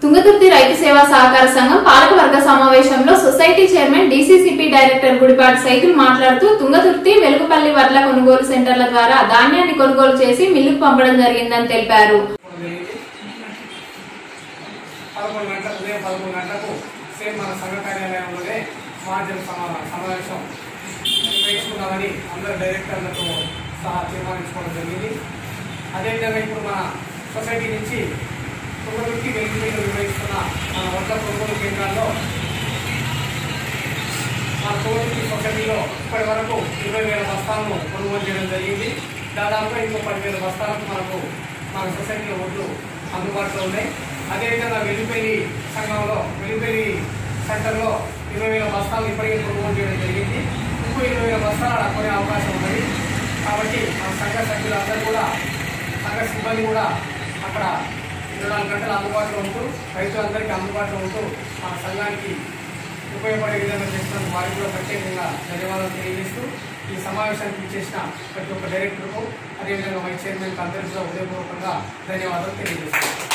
తుంగతుర్తి రైతు సేవా సహకార సంఘం పాలకవర్గ సమావేశంలో society chairman DCCB director Gudipati సైకిల్ మాట్లాడుతూ తుంగతుర్తి వెలుగుపల్లి వడ్ల కొనుగోలు సెంటర్ల ద్వారా ధాన్యాన్ని కొనుగోలు చేసి మిల్లుకు పంపడం జరిగిందని తెలిపారు పదకొండు గంటలకు ఉదయం పదకొండు గంటలకు సేమ్ మన సంఘ కార్యాలయంలోనే మహాజన సమా- సమావేశం నిర్వహించుకున్నామని అందరు డైరెక్టర్లతో సహా తీర్మానించుకోవడం జరిగింది అదేవిధంగా ఇప్పుడు మన సొసైటీ నుంచి తుంగతుర్తి వెలుగుపల్లి నిర్వహిస్తున్న మన వడ్ల కొనుగోలు కేంద్రాల్లో మన తుంగతుర్తి సొసైటీలో ఇప్పటి వరకు ఇరవై వేల బస్తాలను కొనుగోలు చేయడం జరిగింది దాదాపుగా ఇంకో పదివేల బస్తాలకు మనకు మన సొసైటీలో ఒడ్లు అందుబాటులో ఉన్నాయి అదేవిధంగా వెల్లిపల్లి సంఘంలో వెల్లిపల్లి సెంటర్లో ఇరవై వేల బస్తాలు ఇప్పటికే కొనుగోలు చేయడం జరిగింది ఇంకో ఇరవై వేల బస్తాలు అక్కడ కొనే అవకాశం ఉన్నది కాబట్టి మన సంఘ సభ్యులందరూ కూడా సంఘ సిబ్బంది కూడా అక్కడ ఇరవై నాలుగు గంటలు అందుబాటులో ఉంటూ రైతులందరికీ అందుబాటులో ఉంటూ మన సంఘానికి ఉపయోగపడే విధంగా చేసినందుకు వారికి కూడా ప్రత్యేకంగా ధన్యవాదాలు తెలియజేస్తూ ఈ సమావేశానికి ఇచ్చేసిన ప్రతి ఒక్క డైరెక్టర్కు అదేవిధంగా వైస్ చైర్మన్కి అందరికీ కూడా ఉదయపూర్వకంగా ధన్యవాదాలు తెలియజేస్తున్నాను